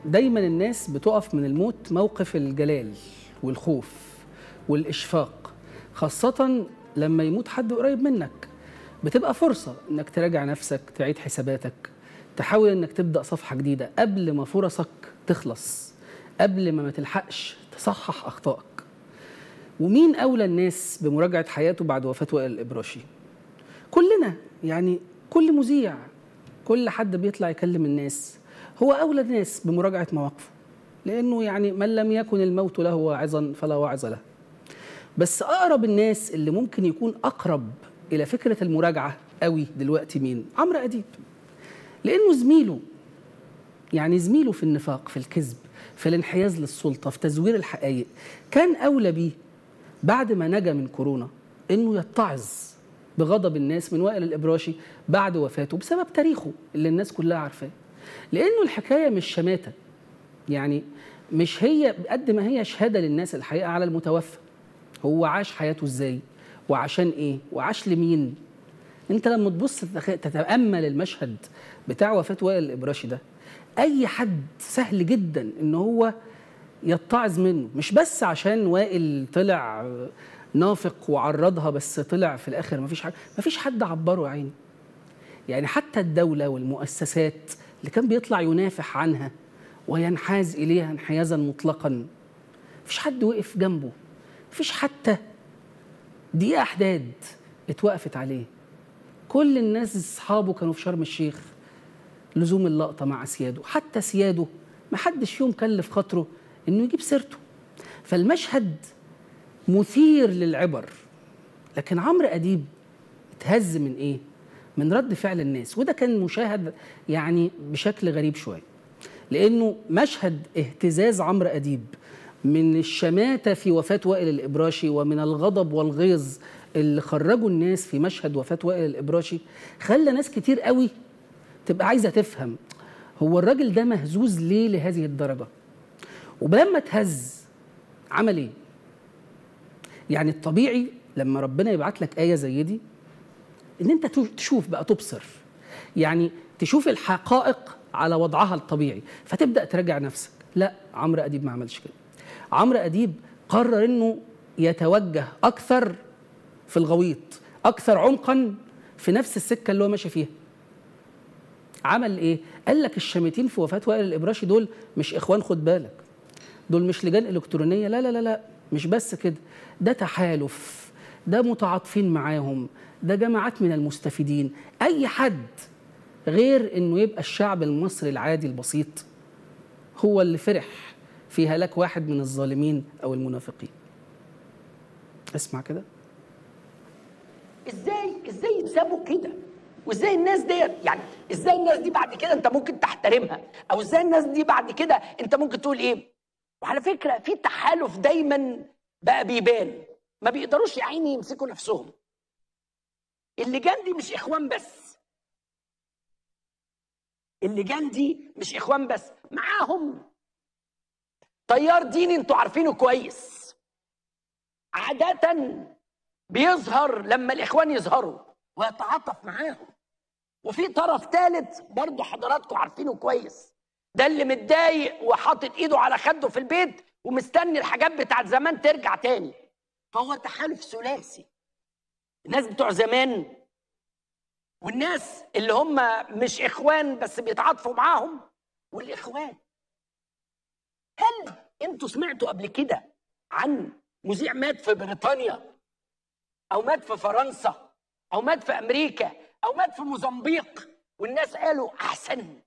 دايما الناس بتقف من الموت موقف الجلال والخوف والإشفاق خاصة لما يموت حد قريب منك بتبقى فرصة انك تراجع نفسك تعيد حساباتك تحاول انك تبدأ صفحة جديدة قبل ما فرصك تخلص قبل ما ما تلحقش تصحح أخطائك ومين أولى الناس بمراجعة حياته بعد وفاة وائل الإبراشي كلنا يعني كل مذيع كل حد بيطلع يكلم الناس هو أولى الناس بمراجعة مواقفه لأنه يعني من لم يكن الموت له واعظا فلا واعظ له بس أقرب الناس اللي ممكن يكون أقرب إلى فكرة المراجعة قوي دلوقتي مين؟ عمرو أديب لأنه زميله يعني زميله في النفاق في الكذب في الانحياز للسلطة في تزوير الحقائق كان أولى بيه بعد ما نجا من كورونا إنه يتعظ بغضب الناس من وائل الإبراشي بعد وفاته بسبب تاريخه اللي الناس كلها عارفاه لأنه الحكاية مش شماتة يعني مش هي قد ما هي شهادة للناس الحقيقة على المتوفى هو عاش حياته ازاي وعشان ايه وعاش لمين انت لما تبص تتامل المشهد بتاع وفاه وائل الابراشي ده اي حد سهل جدا ان هو يتعظ منه مش بس عشان وائل طلع نافق وعرضها بس طلع في الاخر مفيش حد مفيش حد عبره يا عيني يعني حتى الدوله والمؤسسات اللي كان بيطلع ينافح عنها وينحاز اليها انحيازا مطلقا مفيش حد وقف جنبه مفيش حتى دقيقة حداد اتوقفت عليه كل الناس اصحابه كانوا في شرم الشيخ لزوم اللقطة مع سياده حتى سياده ما حدش فيهم كلف خاطره انه يجيب سيرته فالمشهد مثير للعبر لكن عمرو اديب اتهز من ايه من رد فعل الناس وده كان مشاهد يعني بشكل غريب شويه لانه مشهد اهتزاز عمرو اديب من الشماتة في وفاة وائل الإبراشي ومن الغضب والغيظ اللي خرجوا الناس في مشهد وفاة وائل الإبراشي خلى ناس كتير قوي تبقى عايزة تفهم هو الراجل ده مهزوز ليه لهذه الدرجة ولما اتهز عمل ايه يعني الطبيعي لما ربنا يبعت لك آية زي دي ان انت تشوف بقى تبصر يعني تشوف الحقائق على وضعها الطبيعي فتبدأ تراجع نفسك لا عمرو أديب ما عملش كده عمرو اديب قرر انه يتوجه اكثر في الغويط اكثر عمقا في نفس السكه اللي هو ماشي فيها عمل ايه قال لك الشامتين في وفاه وائل الابراشي دول مش اخوان خد بالك دول مش لجان الكترونيه لا لا لا لا مش بس كده ده تحالف ده متعاطفين معاهم ده جماعات من المستفيدين اي حد غير انه يبقى الشعب المصري العادي البسيط هو اللي فرح في هلاك واحد من الظالمين او المنافقين اسمع كده ازاي ازاي يتسابوا كده وازاي الناس دي يعني ازاي الناس دي بعد كده انت ممكن تحترمها او ازاي الناس دي بعد كده انت ممكن تقول ايه وعلى فكره في تحالف دايما بقى بيبان ما بيقدروش يا عيني يمسكوا نفسهم اللجان دي مش اخوان بس اللجان دي مش اخوان بس معاهم تيار ديني انتوا عارفينه كويس عادة بيظهر لما الإخوان يظهروا ويتعاطف معاهم وفي طرف ثالث برضه حضراتكم عارفينه كويس ده اللي متضايق وحاطط ايده على خده في البيت ومستني الحاجات بتاعت زمان ترجع تاني فهو تحالف ثلاثي الناس بتوع زمان والناس اللي هم مش اخوان بس بيتعاطفوا معاهم والاخوان هل انتوا سمعتوا قبل كده عن مذيع مات في بريطانيا او مات في فرنسا او مات في امريكا او مات في موزمبيق والناس قالوا احسن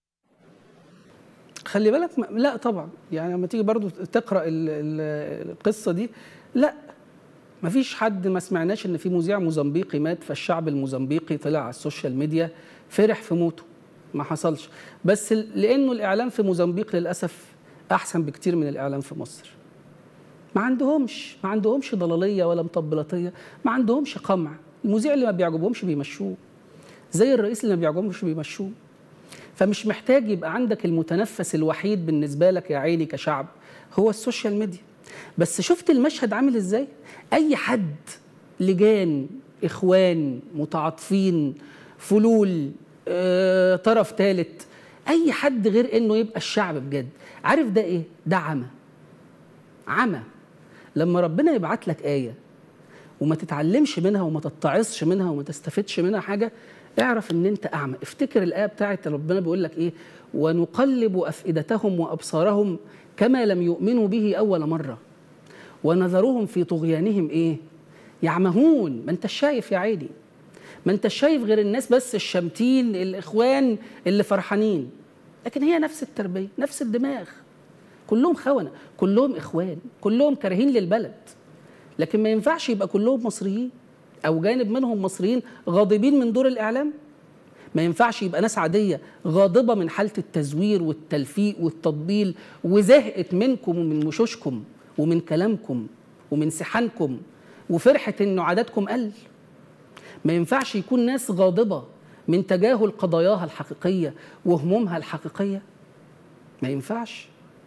خلي بالك م... لا طبعا يعني لما تيجي برضو تقرا ال... ال... القصه دي لا ما فيش حد ما سمعناش ان في مذيع موزمبيقي مات فالشعب الموزمبيقي طلع على السوشيال ميديا فرح في موته ما حصلش بس لانه الاعلام في موزمبيق للاسف احسن بكتير من الاعلام في مصر ما عندهمش ما عندهمش ضلاليه ولا مطبلاتيه ما عندهمش قمع المذيع اللي ما بيعجبهمش بيمشوه زي الرئيس اللي ما بيعجبهمش بيمشوه فمش محتاج يبقى عندك المتنفس الوحيد بالنسبه لك يا عيني كشعب هو السوشيال ميديا بس شفت المشهد عامل ازاي اي حد لجان اخوان متعاطفين فلول آه، طرف ثالث اي حد غير انه يبقى الشعب بجد عارف ده ايه ده عمى عمى لما ربنا يبعت لك ايه وما تتعلمش منها وما تتعظش منها وما تستفدش منها حاجه اعرف ان انت اعمى افتكر الايه بتاعت ربنا بيقول لك ايه ونقلب افئدتهم وابصارهم كما لم يؤمنوا به اول مره ونذرهم في طغيانهم ايه يعمهون ما انت شايف يا عيني ما انت شايف غير الناس بس الشامتين الاخوان اللي فرحانين لكن هي نفس التربيه نفس الدماغ كلهم خونه كلهم اخوان كلهم كارهين للبلد لكن ما ينفعش يبقى كلهم مصريين او جانب منهم مصريين غاضبين من دور الاعلام ما ينفعش يبقى ناس عاديه غاضبه من حاله التزوير والتلفيق والتطبيل وزهقت منكم ومن وشوشكم ومن كلامكم ومن سحانكم وفرحه انه عددكم قل ما ينفعش يكون ناس غاضبه من تجاهل قضاياها الحقيقيه وهمومها الحقيقيه ما ينفعش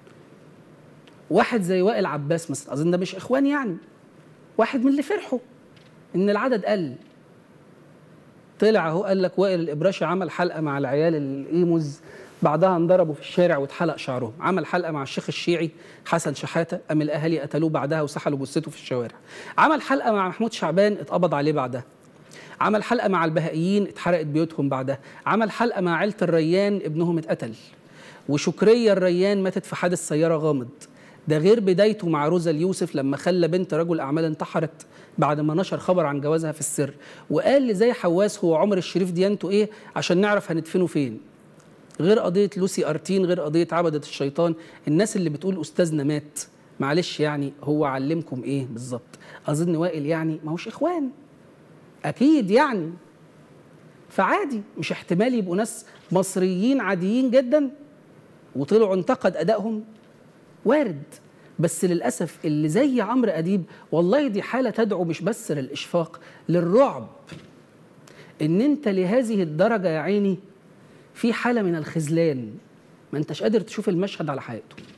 واحد زي وائل عباس مثلا اظن ده مش اخوان يعني واحد من اللي فرحوا ان العدد قل طلع اهو قال لك وائل الابراشي عمل حلقه مع العيال الايموز بعدها انضربوا في الشارع واتحلق شعرهم عمل حلقه مع الشيخ الشيعي حسن شحاته قام الاهالي قتلوه بعدها وسحلوا جثته في الشوارع عمل حلقه مع محمود شعبان اتقبض عليه بعدها عمل حلقه مع البهائيين اتحرقت بيوتهم بعدها عمل حلقه مع عيله الريان ابنهم اتقتل وشكريه الريان ماتت في حادث سياره غامض ده غير بدايته مع روزا اليوسف لما خلى بنت رجل اعمال انتحرت بعد ما نشر خبر عن جوازها في السر وقال لزي حواس هو عمر الشريف ديانته ايه عشان نعرف هندفنه فين غير قضيه لوسي ارتين غير قضيه عبده الشيطان الناس اللي بتقول استاذنا مات معلش يعني هو علمكم ايه بالظبط اظن وائل يعني ما هوش اخوان اكيد يعني فعادي مش احتمال يبقوا ناس مصريين عاديين جدا وطلعوا انتقد ادائهم وارد بس للاسف اللي زي عمرو اديب والله دي حاله تدعو مش بس للاشفاق للرعب ان انت لهذه الدرجه يا عيني في حاله من الخذلان ما انتش قادر تشوف المشهد على حقيقته